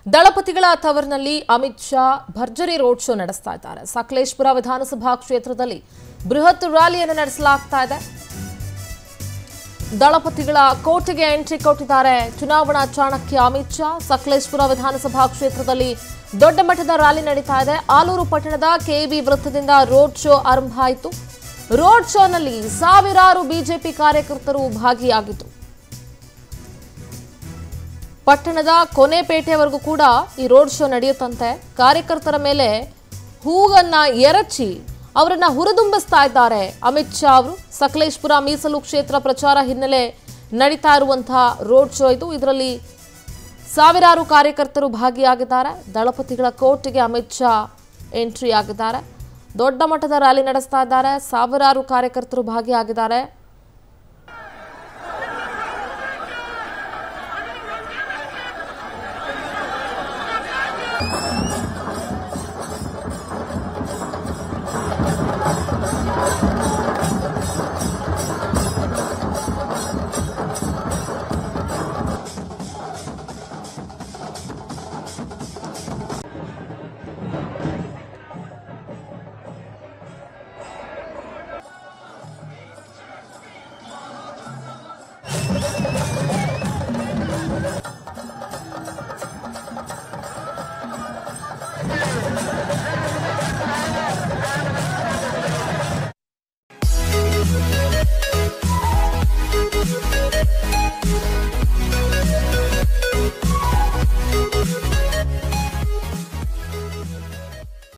ದಳಪತಿಗಳ ತವರಿನಲ್ಲಿ ಅಮಿತ್ ಶಾ ಭರ್ಜರಿ road show ನಡೆಸ್ತಾ ಇದ್ದಾರೆ ಸಕಲೇಶ್ಪುರ ವಿಧಾನಸಭಾ ಕ್ಷೇತ್ರದಲ್ಲಿ ಬೃಹತ್ ರ್ಯಾಲಿಯನ್ನು ನಡೆಸಲಾಗ್ತಾ ಇದೆ ದಳಪತಿಗಳ ಕೋಟೆಗೆ ಎಂಟ್ರಿ ಕೊಟ್ಟಿದ್ದಾರೆ ಚುನಾವಣಾ ಚಾಣಕ್ಯ ಅಮಿತ್ ಶಾ ಸಕಲೇಶ್ಪುರ ವಿಧಾನಸಭಾ ಕ್ಷೇತ್ರದಲ್ಲಿ ದೊಡ್ಡ ಮಟ್ಟದ ರ್ಯಾಲಿ ನಡೀತಾ ಇದೆ ಆಲೂರು ಪಟ್ಟಣದ ಕೆಬಿ ವೃತ್ತದಿಂದ ರೋಡ್ ಶೋ ಆರಂಭ ಆಯಿತು ರೋಡ್ ಶೋನಲ್ಲಿ ಸಾವಿರಾರು ಬಿಜೆಪಿ ಕಾರ್ಯಕರ್ತರು ಭಾಗಿಯಾಗಿದ್ದರು ಪಟ್ಟಣದ ಕೊನೆಪೇಟೆವರೆಗೂ ಕೂಡ ಈ ರೋಡ್ ಶೋ ನಡೆಯುತ್ತಂತೆ ಕಾರ್ಯಕರ್ತರ ಮೇಲೆ ಹೂವನ್ನ ಎರಚಿ ಅವರನ್ನ ಹುರಿದುಂಬಿಸ್ತಾ ಇದ್ದಾರೆ ಅಮಿತ್ ಶಾ ಅವರು ಸಕಲೇಶ್ಪುರ ಮೀಸಲು ಕ್ಷೇತ್ರ ಪ್ರಚಾರ ಹಿನ್ನೆಲೆ ನಡೀತಾ ಇರುವಂತಹ ರೋಡ್ ಶೋ ಇದು ಇದರಲ್ಲಿ ಸಾವಿರಾರು ಕಾರ್ಯಕರ್ತರು ಭಾಗಿಯಾಗಿದ್ದಾರೆ ದಳಪತಿಗಳ ಕೋರ್ಟ್ಗೆ ಅಮಿತ್ ಶಾ ಎಂಟ್ರಿ ಆಗಿದ್ದಾರೆ ದೊಡ್ಡ ಮಟ್ಟದ ರ್ಯಾಲಿ ನಡೆಸ್ತಾ ಇದ್ದಾರೆ ಸಾವಿರಾರು ಕಾರ್ಯಕರ್ತರು ಭಾಗಿಯಾಗಿದ್ದಾರೆ